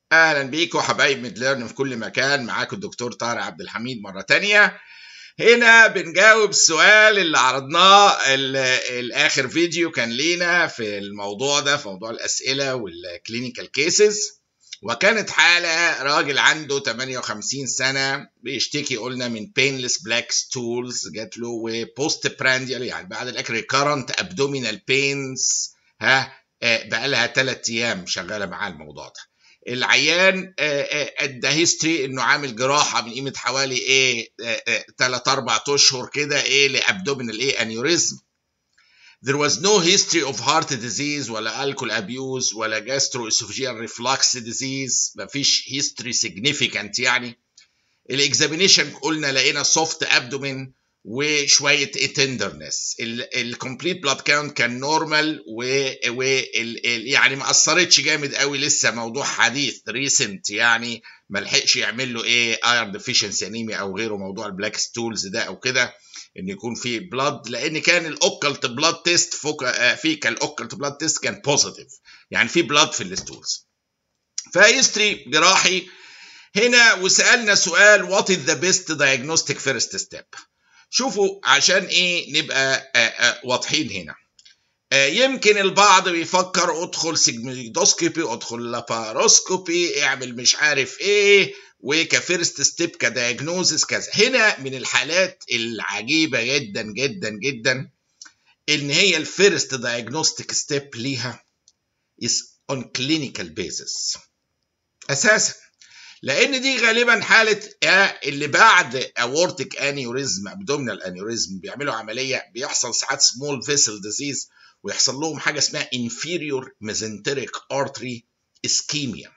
اهلا بيكم حبايب ميدليرن في كل مكان معاكم الدكتور طارق عبد الحميد مره تانية هنا بنجاوب السؤال اللي عرضناه الاخر فيديو كان لينا في الموضوع ده في موضوع الاسئله والكلينيكال كيسز وكانت حالة راجل عنده 58 سنة بيشتكي قلنا من بينلس بلاك ستولز جات له وبوست برانديال يعني بعد الاكل ريكارنت ابدومينال بينز ها بقى لها 3 ايام شغالة معاه الموضوع ده العيان ادى هيستوري انه عامل جراحه من قيمه حوالي ايه 3 4 اشهر كده ايه لابدومينال ايه انيوريزم There was no history of heart disease ولا alcohol abuse ولا gastroesophageal reflux disease مفيش history significant يعني الاكزامينيشن قلنا لقينا soft abdomen وشويه tenderness الكومبليت بلاد كاونت كان نورمال و, و ال يعني ما اثرتش جامد قوي لسه موضوع حديث ريسنت يعني ما لحقش يعمل له ايه ايرون ديفيشنسي انيميا او غيره موضوع البلاك ستولز ده او كده ان يكون في بلاد لان كان الاوكلت بلاد تيست فوق في كان الاوكلت بلاد تيست كان بوزيتيف يعني في بلاد في الستولز فهيستري جراحي هنا وسالنا سؤال وات از ذا بيست دايجنوستيك فيرست ستيب شوفوا عشان ايه نبقى آآ آآ واضحين هنا يمكن البعض بيفكر ادخل سيجمويدوسكوبي ادخل لاباروسكوبي اعمل مش عارف ايه وكفيرست ستيب كدايجنوزس كذا هنا من الحالات العجيبه جدا جدا جدا ان هي الفيرست دايجنوستيك ستيب ليها is on clinical basis اساسا لان دي غالبا حاله اللي بعد اورتيك انيوريزم ابدومينال انيوريزم بيعملوا عمليه بيحصل ساعات سمول فيسل ديزيز ويحصل لهم حاجه اسمها inferior mesenteric artery ischemia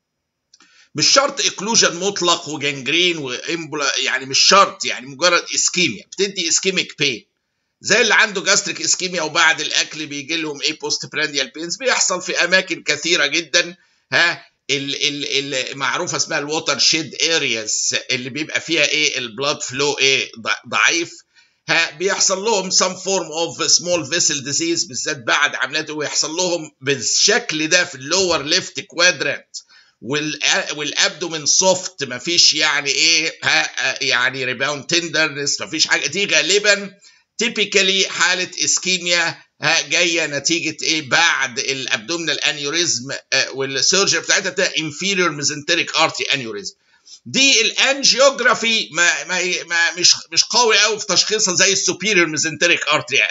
مش شرط اكلوجن مطلق وجنجرين وامبولا يعني مش شرط يعني مجرد اسكيميا بتدي اسكيميك بين زي اللي عنده جاستريك اسكيميا وبعد الاكل بيجي لهم ايه بوست برانديال بينز بيحصل في اماكن كثيره جدا ها المعروفه اسمها الووتر شيد ارياز اللي بيبقى فيها ايه البلاد فلو ايه ضعيف ها بيحصل لهم some form of small vessel disease بالذات بعد عمليات ويحصل لهم بالشكل ده في اللور ليفت كوادرانت والابدومين سوفت مفيش يعني ايه ها يعني ريباوند تندرنس مفيش حاجه دي غالبا تيبيكالي حاله اسكيميا ها جايه نتيجه ايه بعد الابدومينال انيوريزم والسيرجري بتاعتها بتاع انفيريور ميزنتريك ارتي انيوريزم دي الانجيوجرافي ما, ما, ما مش مش قوي قوي في تشخيصها زي السوبيريور ميزنتريك ارتري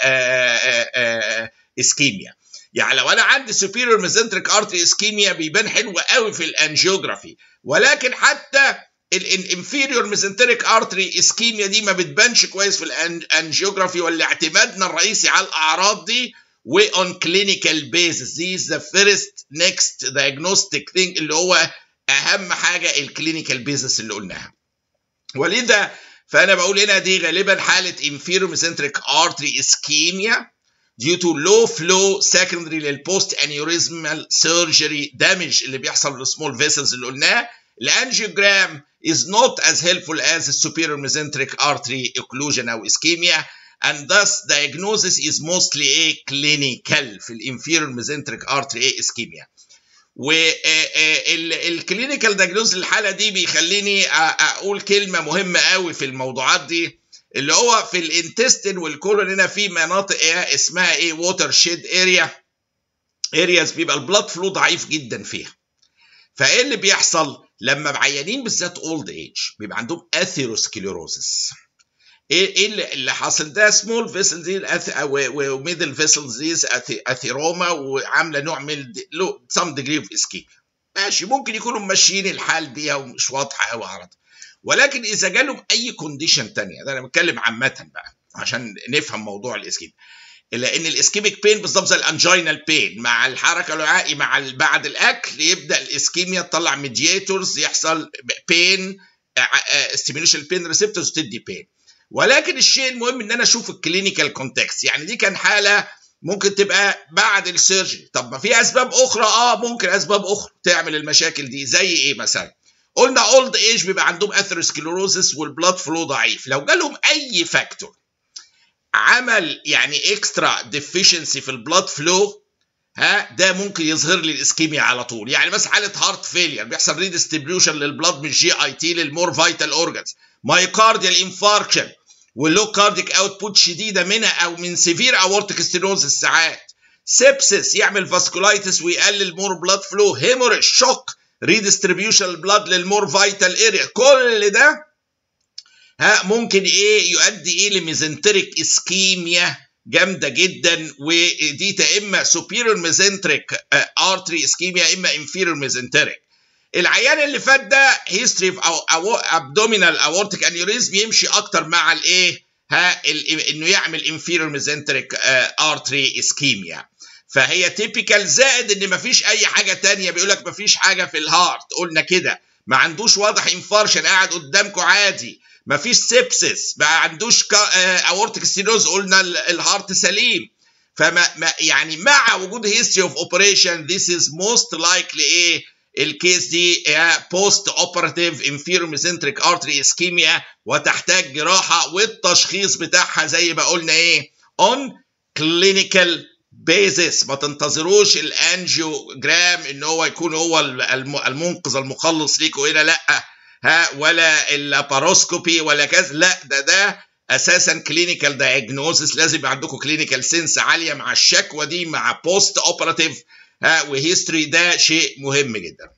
اسكيميا يعني لو انا عندي سوبيريور ميزنتريك ارتري اسكيميا بيبان حلو قوي في الانجيوجرافي ولكن حتى الانفيريور ميزنتريك ارتري اسكيميا دي ما بتبانش كويس في الانجيوجرافي واللي اعتمادنا الرئيسي على الاعراض دي و on clinical basis this is the first next diagnostic thing اللي هو اهم حاجه الكلينيكال بيزس اللي قلناها ولذا فانا بقول هنا دي غالبا حاله inferior mesenteric artery ischemia due to low flow secondary للبوست انيوريزمال سيرجري دامج اللي بيحصل للسمول فيسلز اللي قلناه الانجيوجرام is not as helpful as the superior mesenteric artery occlusion او ischemia and thus diagnosis is mostly a clinical في الانفيريور mesenteric artery ischemia والكلينيكال دايجنوز الحاله دي بيخليني اقول كلمه مهمه قوي في الموضوعات دي اللي هو في الانتستين والكولون هنا في مناطق إيه اسمها ايه ووتر شيد اريا ارياز بيبقى البلاد فلو ضعيف جدا فيها فايه اللي بيحصل لما بعيانين بالذات اولد ايج بيبقى عندهم اثيروسكليروزس ايه ايه اللي حاصل ده سمول فيسل دي وميدل فيسل ديز اثيروما وعامله نوع من سم ديجري اوف اسكيب ماشي ممكن يكونوا ماشيين الحال بيها ومش واضحه قوي عرض ولكن اذا جالهم اي كونديشن تانية ده انا بتكلم عامه بقى عشان نفهم موضوع الاسكيب الا ان الاسكيميك بين بالظبط زي الانجينال بين مع الحركه الوعائي مع بعد الاكل يبدا الاسكيميا تطلع ميدياتورز يحصل بين ستيميوليشن بين ريسبتورز تدي بين ولكن الشيء المهم ان انا اشوف الكلينيكال كونتكست يعني دي كان حاله ممكن تبقى بعد السيرجري طب ما في اسباب اخرى اه ممكن اسباب اخرى تعمل المشاكل دي زي ايه مثلا قلنا اولد ايج بيبقى عندهم اثيروسكليروزس والبلاد فلو ضعيف لو جالهم اي فاكتور عمل يعني اكسترا ديفيشنسي في البلاد فلو ها ده ممكن يظهر لي الاسكيميا على طول يعني مثلا حاله هارت فيلير بيحصل ريديستريبيوشن للبلاد من الجي اي تي للمور فايتال اورجانز مايوكارديال انفاركشن واللو كارديك اوتبوت شديده منها او من سيفير اورتيك ستينوزس ساعات سيبسس يعمل فاسكولايتس ويقلل مور بلاد فلو هيموريج شوك ريديستريبيوشن البلاد للمور فايتال اريا كل ده ها ممكن ايه يؤدي ايه لميزنتريك اسكيميا جامده جدا ودي يا اما سوبيريور ميزنتريك ارتري اسكيميا يا اما انفيريور ميزنتريك العيان اللي فات ده هيستوري او ابدومينال اورتيك انيوريزم يمشي اكتر مع الايه ها انه يعمل انفيريور ميزنتريك ارتري اسكيميا فهي تيبيكال زائد ان مفيش اي حاجه تانية بيقول لك مفيش حاجه في الهارت قلنا كده ما عندوش واضح انفارشن قاعد قدامكم عادي مفيش سيبسس ما عندوش اورتيك ستينوز قلنا الهارت سليم فما ما يعني مع وجود هيستوري اوف اوبريشن ذيس از موست لايكلي ايه الكيس دي بوست اوبراتيف انفيرو ميسنتريك ارتري اسكيميا وتحتاج جراحه والتشخيص بتاعها زي ما قلنا ايه اون كلينيكال بيزس ما تنتظروش الانجيوجرام ان هو يكون هو المنقذ المخلص ليكوا هنا لا ها ولا اللاباروسكوبي ولا كذا لا ده ده اساسا كلينيكال دايجنوزس لازم يبقى عندكم كلينيكال سنس عاليه مع الشكوى دي مع بوست اوبراتيف ها وهيستوري ده شيء مهم جدا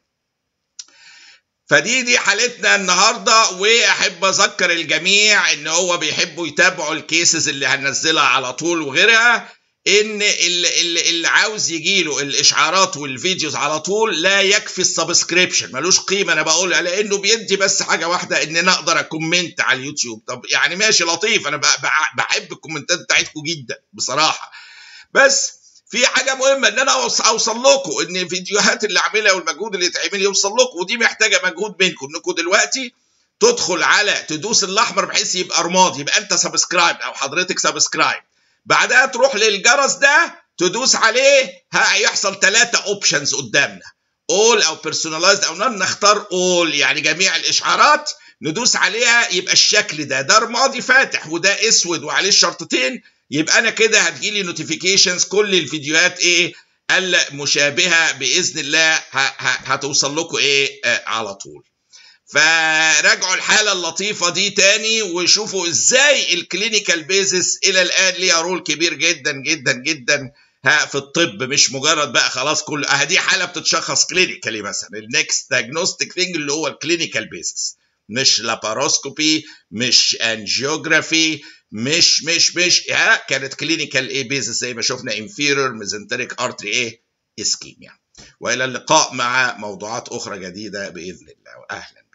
فدي دي حالتنا النهارده واحب اذكر الجميع ان هو بيحبوا يتابعوا الكيسز اللي هننزلها على طول وغيرها ان اللي, اللي, اللي عاوز يجي له الاشعارات والفيديوز على طول لا يكفي السبسكريبشن ملوش قيمه انا بقول لانه بيدي بس حاجه واحده ان انا اقدر اكومنت على اليوتيوب طب يعني ماشي لطيف انا بحب الكومنتات بتاعتكم جدا بصراحه بس في حاجه مهمه ان انا اوصل لكم ان الفيديوهات اللي اعملها والمجهود اللي يتعمل يوصل لكم ودي محتاجه مجهود منكم انكم دلوقتي تدخل على تدوس الاحمر بحيث يبقى رمادي يبقى انت سبسكرايب او حضرتك سبسكرايب بعدها تروح للجرس ده تدوس عليه هيحصل ثلاثة اوبشنز قدامنا اول او بيرسوناليزد او نون نختار اول يعني جميع الاشعارات ندوس عليها يبقى الشكل ده ده رمادي فاتح وده اسود وعليه الشرطتين يبقى انا كده هتجيلي نوتيفيكيشنز كل الفيديوهات ايه المشابهه باذن الله هتوصل لكم ايه آه على طول فراجعوا الحالة اللطيفة دي تاني وشوفوا ازاي الكلينيكال بيزس الى الان ليها رول كبير جدا جدا جدا ها في الطب مش مجرد بقى خلاص كل اه دي حالة بتتشخص كلينيكالي مثلا النكست دايجنوستيك ثينج اللي هو الكلينيكال بيزس مش لاباروسكوبي مش انجيوجرافي مش مش مش ها كانت كلينيكال ايه بيزس زي ما شفنا انفيرور ميزنتريك ارتري ايه اسكيميا والى اللقاء مع موضوعات اخرى جديده باذن الله واهلا